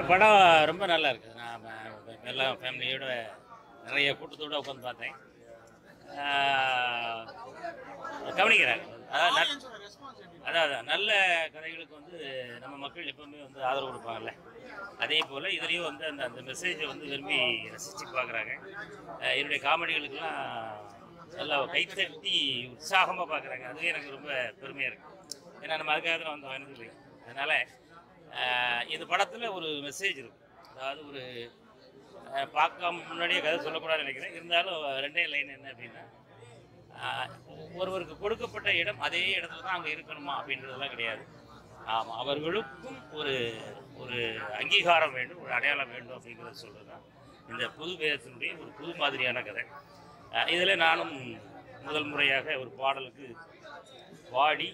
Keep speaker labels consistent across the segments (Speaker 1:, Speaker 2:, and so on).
Speaker 1: படம் ரொம்ப நல்லா இருக்குது நான் ம- எல்லாம் ஃபேமிலியோட நிறைய கூட்டத்தோடு உட்காந்து பார்த்தேன் ஆஹ் கவனிக்கிறாங்க அதாவது நல்- அதான் அதான் நல்ல கதைகளுக்கு வந்து நம்ம மக்கள் எப்பவுமே வந்து ஆதரவு கொடுப்பாங்கல்ல அதே போல் இதுலேயும் வந்து அந்த அந்த மெசேஜை வந்து விரும்பி ரசித்து பார்க்குறாங்க என்னுடைய காமெடிகளுக்கெல்லாம் நல்லா கைத்தட்டி உற்சாகமாக பார்க்குறாங்க அதுவே எனக்கு ரொம்ப பெருமையாக இருக்குது ஏன்னா நம்ம அதுக்காக தான் வந்தோம் எனக்கு அதனால் இந்த படத்தில் ஒரு மெசேஜ் இருக்கும் அதாவது ஒரு அஹ், பார்க்காம முன்னாடியே கதை சொல்லக்கூடாதுன்னு நினைக்கிறேன் இருந்தாலும் ரெண்டே லைன் என்ன அப்படின்னா ஆஹ், ஒருவருக்கு கொடுக்கப்பட்ட இடம் அதே இடத்துல தான் அங்கே இருக்கணுமா அப்படின்றதெல்லாம் கிடையாது ஆமாம் அவர்களுக்கும் ஒரு ஒரு அங்கீகாரம் வேண்டும் ஒரு அடையாளம் வேண்டும் அப்படிங்கிறத சொல்கிறது தான் இந்த புது வேதத்தினுடைய ஒரு புது மாதிரியான கதை இதில் நானும் முதல் முறையாக ஒரு பாடலுக்கு பாடி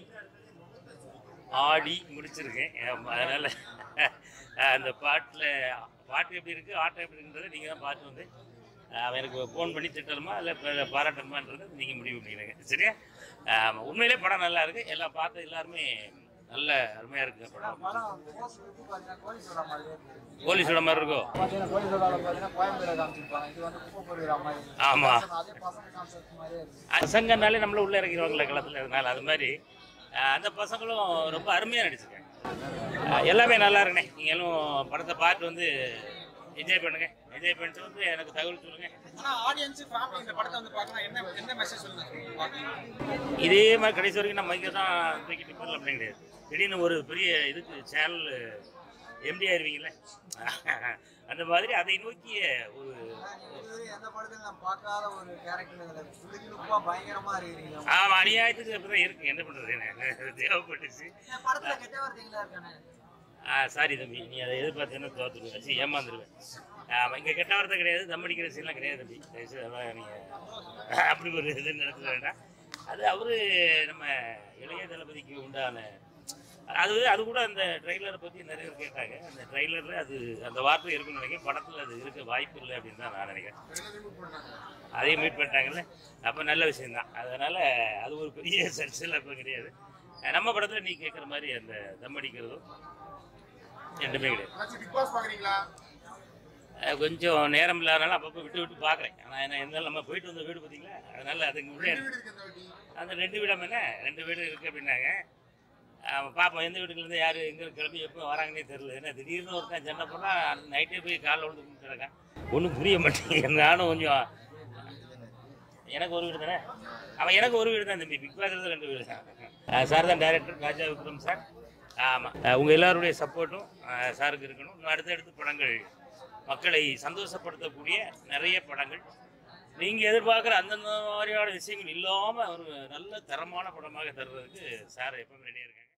Speaker 1: ஆடி முடிச்சிருக்கேன் ஆமா, அதனால அந்த பாட்டில் பாட்டு எப்படி இருக்குது ஆட்டம் எப்படி இருக்குன்றதை நீங்கள் தான் பார்த்து வந்து அவன் எனக்கு ஃபோன் பண்ணி திட்டணுமா இல்லை பாராட்டணுமான்றது நீங்கள் முடிவு பண்ணிடுங்க சரியா ஆமா, உண்மையிலே படம் நல்லா இருக்குது எல்லாம் பார்த்து எல்லாருமே நல்ல அருமையாக இருக்குது படம்
Speaker 2: படம் போஸ்ட் வந்து பார்த்தீங்கன்னா கோலீஸ்வரா மாதிரியே இருக்கு.
Speaker 1: போலீஸோட மாதிரி இருக்கும்
Speaker 2: பார்த்தீங்கன்னா கோலீஸ்வராவில் பார்த்தீங்கன்னா கோயம்பேடு காமிச்சிருப்பாங்க இது வந்து குப்பை பொறுக்கிற மாதிரி இருக்கு.
Speaker 1: ஆமா.
Speaker 2: அதே பசங்க கான்செப்ட் மாதிரியே இருக்கு
Speaker 1: பசங்கனாலே நம்மள உள்ளே இறக்கிடுவாங்கல்ல களத்தில் அதனால அது மாதிரி அஹ், அந்த பசங்களும் ரொம்ப அருமையாக நடிச்சிருக்காங்க அஹ், எல்லாமே நல்லா இருக்குண்ணே நீங்களும் படத்தை பார்த்து வந்து என்ஜாய் பண்ணுங்க என்ஜாய் பண்ணிட்டு வந்து எனக்கு தகவல் சொல்லுங்க
Speaker 3: ஆனா ஆடியன்ஸ் ஃபேமிலி இந்த படத்தை வந்து பார்க்கணும் என்ன என்ன மெசேஜ் சொல்லுங்க பார்க்கணும்
Speaker 1: இதே மாதிரி கடைசி வரைக்கும் நம்ம இங்கே தான் தூக்கிட்டு போகல அப்படின்னு கிடையாது திடீர்னு ஒரு பெரிய இதுக்கு சேனல் எம்டி ஆயிருவீங்கல்ல அந்த மாதிரி அதை நோக்கிய ஒரு
Speaker 2: இதுவரை எந்த படத்தையும் நான் பார்க்காத ஒரு கேரக்டர் இதில் சுறுசுறுப்பா பயங்கரமா இருக்கிறீங்க
Speaker 1: ஆமாம் அநியாயத்துக்கு அப்படி தான் இருக்கு என்ன பண்ணுறது எனக்கு தேவைப்பட்டுச்சு
Speaker 2: படத்துல கெட்ட வார்த்தைகளா இருக்கானே
Speaker 1: ஆ சாரி தம்பி நீ அதை எதிர்பார்த்தேன்னு தோத்துருவேன் சரி ஏமாந்துருவேன் ஆமாம் இங்கே கெட்ட வார்த்தை கிடையாது தம் அடிக்கிற சீன்லாம் கிடையாது தம்பி தயவுசெய்து அதெல்லாம் நீங்கள் அப்படி ஒரு இது நடத்த வேண்டாம் அது அவர் நம்ம இளைய தளபதிக்கு உண்டான அது அது கூட அந்த ட்ரெய்லரை பற்றி நிறைய பேர் கேட்டாங்க அந்த ட்ரெய்லரில் அது அந்த வார்த்தை இருக்குன்னு நினைக்கிறேன் படத்தில் அது இருக்க வாய்ப்பு இல்லை அப்படின்னு தான் நான் நினைக்கிறேன் அதையும் மீட் பண்ணிட்டாங்கல்ல அப்போ நல்ல விஷயம்தான் அதனால் அது ஒரு பெரிய சர்ச்சையில் இப்போ கிடையாது நம்ம படத்தில் நீ கேட்குற மாதிரி அந்த தம் அடிக்கிறதும் ரெண்டுமே கிடையாது
Speaker 3: பிக் பாஸ் பாக்குறீங்களா
Speaker 1: அஹ் கொஞ்சம் நேரம் இல்லாதனால அப்பப்போ விட்டு விட்டு பார்க்குறேன் ஆனால் என்ன இருந்தாலும் நம்ம போயிட்டு வந்த வீடு பார்த்தீங்களா அதனால அதுக்கு உள்ளே அந்த ரெண்டு வீடம் என்ன ரெண்டு வீடு இருக்குது அப்படின்னாங்க அவன் பார்ப்போம் எந்த வீட்டுக்குலேருந்து யார் எங்கே கிளம்பி எப்போ வராங்கன்னே தெரியல ஏன்னா திடீர்னு ஒருத்தன் சண்டை போனால் நைட்டே போய் காலில் விழுந்து கும்பிட்டு கிடக்கான் ஒன்றும் புரிய மாட்டேங்குது நானும் கொஞ்சம் எனக்கு ஒரு வீடு தானே அவன் எனக்கு ஒரு வீடு தான் தம்பி பிக் பாஸ்ல ரெண்டு வீடு தான் சார் தான் டைரக்டர் ராஜா விக்ரம் சார் ஆமாம் உங்கள் எல்லாருடைய சப்போர்ட்டும் சாருக்கு இருக்கணும் இன்னும் அடுத்தடுத்து படங்கள் மக்களை சந்தோஷப்படுத்தக்கூடிய நிறைய படங்கள் நீங்கள் எதிர்பார்க்குற அந்தந்த மாதிரியான விஷயங்கள் இல்லாமல் ஒரு நல்ல தரமான படமாக தருவதற்கு சார் எப்பவுமே ரெடியாக இருக்காங்க